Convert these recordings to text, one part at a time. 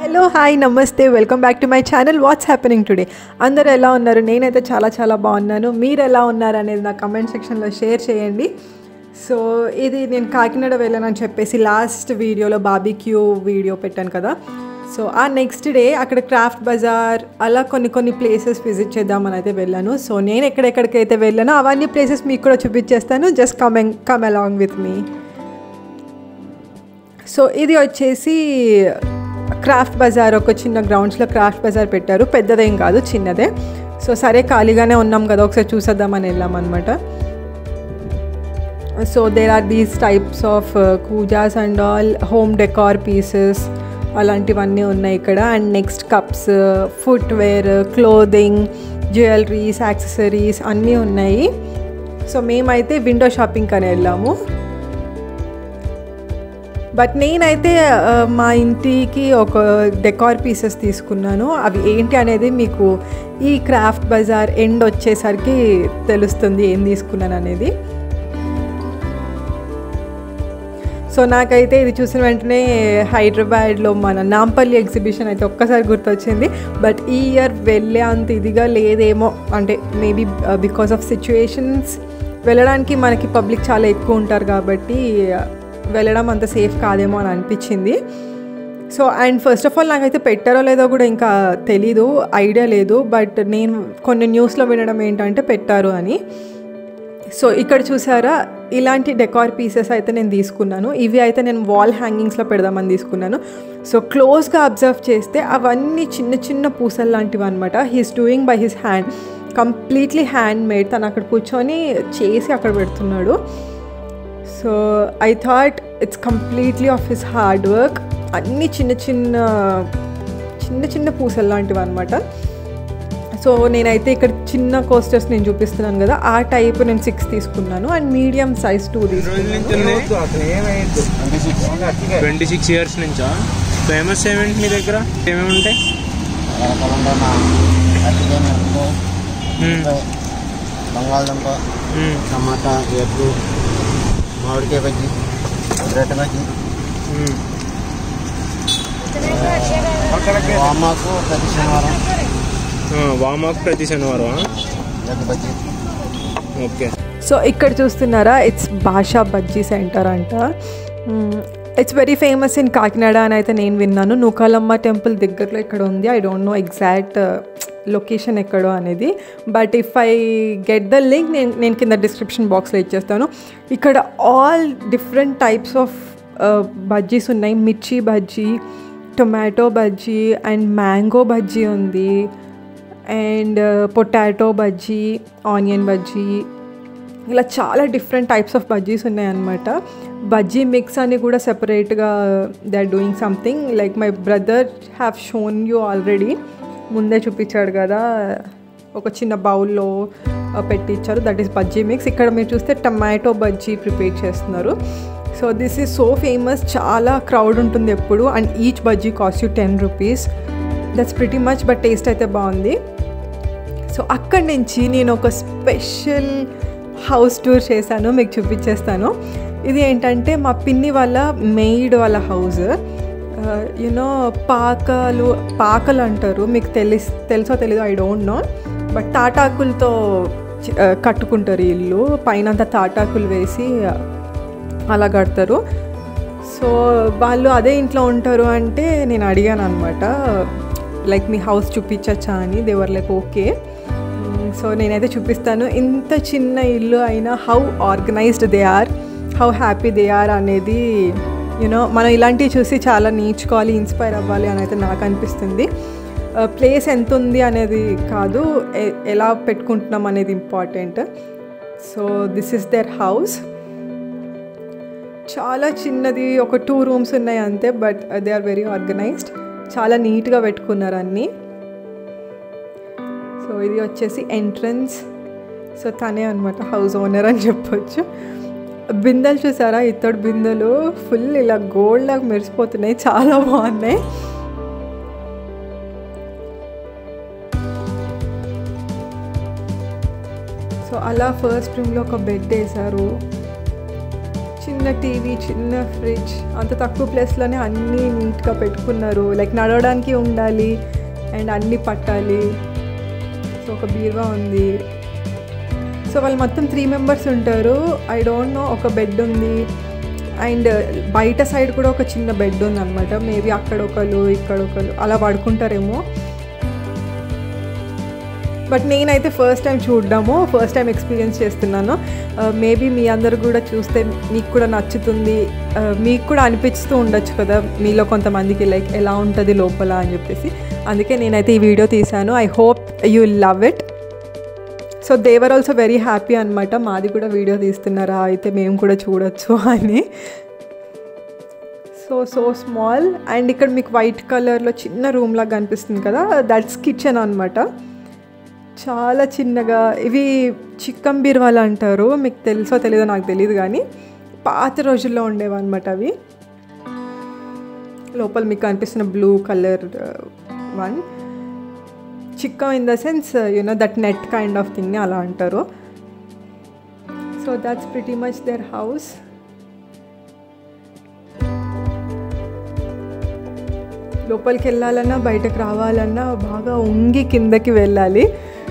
Hello hi నమస్తే welcome back to my channel what's happening today అందరూ ఎలా ఉన్నారు నేనైతే చాలా చాలా బాగున్నాను మీరు ఎలా ఉన్నారు అనేది నా కమెంట్ సెక్షన్లో షేర్ చేయండి సో ఇది నేను కాకినాడ వెళ్ళానని చెప్పేసి లాస్ట్ వీడియోలో బాబీక్యూ వీడియో పెట్టాను కదా సో ఆ నెక్స్ట్ డే అక్కడ క్రాఫ్ట్ బజార్ అలా కొన్ని కొన్ని ప్లేసెస్ విజిట్ చేద్దామని అయితే వెళ్ళాను సో నేను ఎక్కడెక్కడికైతే వెళ్ళానో అవన్నీ ప్లేసెస్ మీకు కూడా చూపించేస్తాను just coming come along with me so ఇది వచ్చేసి క్రాఫ్ట్ బజార్ ఒక చిన్న గ్రౌండ్స్లో క్రాఫ్ట్ బజార్ పెట్టారు పెద్దదేం కాదు చిన్నదే సో సరే ఖాళీగానే ఉన్నాం కదా ఒకసారి చూసేద్దామని వెళ్ళాం అనమాట so there are these types of కూజాస్ and all home decor pieces అలాంటివన్నీ ఉన్నాయి ఇక్కడ and next cups footwear clothing jewelleries accessories అన్నీ ఉన్నాయి సో మేమైతే విండో షాపింగ్ అని వెళ్ళాము బట్ నేనైతే ఆ, మా ఇంటికి ఒక డెకార్ పీసెస్ తీసుకున్నాను అవి ఏంటి అనేది మీకు ఈ క్రాఫ్ట్ బజార్ ఎండ్ వచ్చేసరికి తెలుస్తుంది ఏం తీసుకున్నాను అనేది సో నాకైతే ఇది చూసిన వెంటనే హైదరాబాద్లో మన నాంపల్లి ఎగ్జిబిషన్ అయితే ఒక్కసారి గుర్తొచ్చింది బట్ ఈ ఇయర్ వెళ్ళే అంత ఇదిగా లేదేమో అంటే మేబీ బికాస్ ఆఫ్ సిచ్యువేషన్స్ వెళ్ళడానికి మనకి పబ్లిక్ చాలా ఎక్కువ ఉంటారు కాబట్టి వెళ్ళడం అంత సేఫ్ కాదేమో అని అనిపించింది so and first of all నాకైతే పెట్టారో లేదో కూడా ఇంకా తెలీదు ఐడియా లేదు బట్ నేను కొన్ని న్యూస్లో వినడం ఏంటంటే పెట్టారు అని సో ఇక్కడ చూసారా ఇలాంటి డెకార్ పీసెస్ అయితే నేను తీసుకున్నాను ఇవి అయితే నేను వాల్ హ్యాంగింగ్స్లో పెడదామని తీసుకున్నాను సో క్లోజ్గా అబ్జర్వ్ చేస్తే అవన్నీ చిన్న చిన్న పూసలు లాంటివి అనమాట he's doing by his hand completely handmade తను అక్కడ కూర్చొని చేసి అక్కడ పెడుతున్నాడు so I thought it's completely of his hard work అన్నీ చిన్న చిన్న చిన్న చిన్న పూసలు లాంటివి అనమాట సో నేనైతే ఇక్కడ చిన్న కోస్టర్స్ నేను చూపిస్తున్నాను కదా ఆ టైప్ నేను సిక్స్ తీసుకున్నాను అండ్ మీడియం సైజ్ టూ తీసుకున్నాను ట్వంటీ సిక్స్ ఇయర్స్ నుంచా ఫేమస్ ఏమేంటి మీ దగ్గర ఏమేమి ఉంటాయి మ్మ్. బంగాళదుంప మ్మ్. టమాటా ఎగ్గు మామిడికాయ బజ్జి బ్రెడ్ బజ్జి మ్మ్. వామాకు ప్రతి శనివారం ఆ, వామాకు ప్రతి శనివారం ఎగ్ బజ్జి ఓకే సో ఇక్కడ చూస్తున్నారా ఇట్స్ భాషా బజ్జీ సెంటర్ అంట it's very famous in Kakinada అని అయితే నేను విన్నాను నూకాలమ్మ టెంపుల్ దగ్గరలో ఇక్కడ ఉంది I don't know exact location ఎక్కడో అనేది but if I get the link నేను నేను కింద డిస్క్రిప్షన్ బాక్స్లో ఇచ్చేస్తాను ఇక్కడ all different types of bajjis ఉన్నాయి mirchi bajji tomato bajji and mango bajji ఉంది and potato bajji onion bajji ఇలా చాలా డిఫరెంట్ టైప్స్ ఆఫ్ బజ్జీస్ ఉన్నాయన్నమాట బజ్జీ మిక్స్ అని కూడా సెపరేట్గా they are doing something like my brother have shown you already ముందే చూపించాడు కదా ఒక చిన్న బౌల్లో పెట్టించారు దట్ ఈస్ బజ్జీ మిక్స్ ఇక్కడ మీరు చూస్తే టమాటో బజ్జీ ప్రిపేర్ చేస్తున్నారు so this is so famous చాలా క్రౌడ్ ఉంటుంది ఎప్పుడు and each bajji cost you ten rupees that's pretty much but taste అయితే బాగుంది సో అక్కడి నుంచి నేను ఒక స్పెషల్ హౌస్ టూర్ చేశాను మీకు చూపించేస్తాను ఇది ఏంటంటే మా పిన్ని వాళ్ళ మెయిడ్ వాళ్ళ హౌస్ యునో పాకలు పాకలు అంటారు మీకు తెలిస్ తెలుసో తెలీదో ఐ డోంట్ నో బట్ తాటాకులతో చి- ఆ, కట్టుకుంటారు ఈ ఇల్లు పైన అంతా తాటాకులు వేసి అలా కడతారు సో వాళ్ళు అదే ఇంట్లో ఉంటారు అంటే నేను అడిగాను అనమాట లైక్ మీ హౌస్ చూపించచ్చా అని దేవర్ లైక్ ఓకే సో నేనైతే చూపిస్తాను ఇంత చిన్న ఇల్లు అయినా how organised they are how happy they are అనేది యూనో మనం ఇలాంటివి చూసి చాలా నేర్చుకోవాలి ఇన్స్పైర్ అవ్వాలి అని అయితే నాకు అనిపిస్తుంది ప్లేస్ ఎంత ఉంది అనేది కాదు ఎ- ఎలా పెట్టుకుంటున్నాం అనేది important so this is their house చాలా చిన్నది ఒక టూ రూమ్స్ ఉన్నాయి అంతే but they are very organised చాలా నీట్గా పెట్టుకున్నారు అన్నీ సో ఇది వచ్చేసి ఎంట్రన్స్ సో తనే అనమాట హౌస్ ఓనర్ అని చెప్పొచ్చు బిందెలు చూసారా ఇత్తడి బిందెలు ఫుల్ ఇలా గోల్డ్ లాగా మెరిసిపోతున్నాయి చాలా బాగున్నాయి సో అలా ఫస్ట్ రూమ్లో ఒక బెడ్ వేశారు చిన్న టీవీ చిన్న ఫ్రిడ్జ్ అంత తక్కువ ప్లేస్లోనే అన్నీ నీట్గా పెట్టుకున్నారు లైక్ నడవడానికి ఉండాలి అండ్ అన్నీ పట్టాలి సో ఒక బీరువా ఉంది సో వాళ్ళు మొత్తం త్రీ మెంబర్స్ ఉంటారు ఐ డోంట్ నో ఒక బెడ్ ఉంది అండ్ బయట సైడ్ కూడా ఒక చిన్న బెడ్ ఉంది అనమాట మేబీ అక్కడ ఒకరు ఇక్కడ ఒకరు అలా పడుకుంటారేమో బట్ నేనైతే ఫస్ట్ టైం చూడడము ఫస్ట్ టైం ఎక్స్పీరియన్స్ చేస్తున్నాను మేబీ మీ అందరు కూడా చూస్తే మీకు కూడా నచ్చుతుంది Uh, మీకు కూడా అనిపిస్తూ ఉండొచ్చు కదా మీలో కొంతమందికి లైక్ ఎలా ఉంటుంది లోపల అని చెప్పేసి అందుకే నేనైతే ఈ వీడియో తీశాను I hope you love it so they were also very happy అనమాట మాది కూడా వీడియో తీస్తున్నారా అయితే మేము కూడా చూడొచ్చు అని సో సో స్మాల్ అండ్ ఇక్కడ మీకు వైట్ కలర్లో చిన్న రూమ్ లాగా కనిపిస్తుంది కదా దట్స్ కిచెన్ అనమాట చాలా చిన్నగా ఇవి చిక్కం బీరువాలు అంటారు మీకు తెలుసో తెలీదో నాకు తెలియదు కానీ పాత రోజుల్లో ఉండేవి అనమాట అవి లోపల మీకు కనిపిస్తున్న బ్లూ కలర్ వన్ చిక్కం in the sense you know that net kind of థింగ్ని అలా అంటారు so that's pretty much their house లోపలికి వెళ్ళాలన్నా బయటకు రావాలన్నా బాగా ఉంగి కిందకి వెళ్ళాలి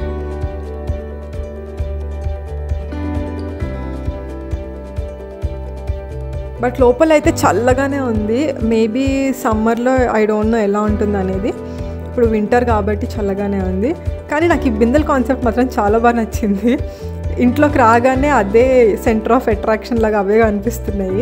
బట్ లోపల అయితే చల్లగానే ఉంది మేబీ సమ్మర్లో ఐ డోంట్ నో ఎలా ఉంటుంది అనేది ఇప్పుడు వింటర్ కాబట్టి చల్లగానే ఉంది కానీ నాకు ఈ బిందెల కాన్సెప్ట్ మాత్రం చాలా బాగా నచ్చింది ఇంట్లోకి రాగానే అదే సెంటర్ ఆఫ్ అట్రాక్షన్ లాగా అవే అనిపిస్తున్నాయి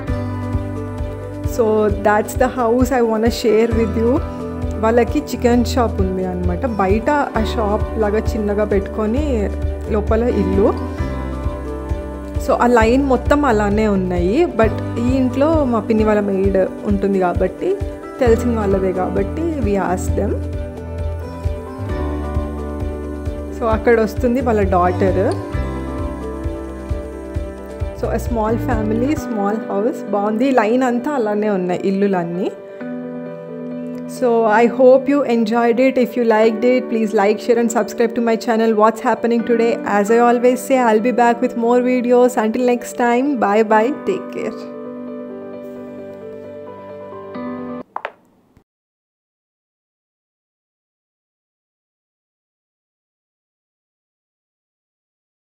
so that's the house I want share with you వాళ్ళకి చికెన్ షాప్ ఉంది అనమాట బయట ఆ షాప్ లాగా చిన్నగా పెట్టుకొని లోపల ఇల్లు సో ఆ లైన్ మొత్తం అలానే ఉన్నాయి బట్ ఈ ఇంట్లో మా పిన్ని వాళ్ళ మెయిడ్ ఉంటుంది కాబట్టి తెలిసిన వాళ్ళదే కాబట్టి వి ఆస్ దెమ్ సో అక్కడ వస్తుంది వాళ్ళ daughter so a small family small house బాగుంది లైన్ అంతా అలానే ఉన్నాయి ఇల్లులన్నీ so I hope you enjoyed it. If you liked it, please like, share and subscribe to my channel. What's happening today? As I always say, I'll be back with more videos. Until next time, bye bye. Take care.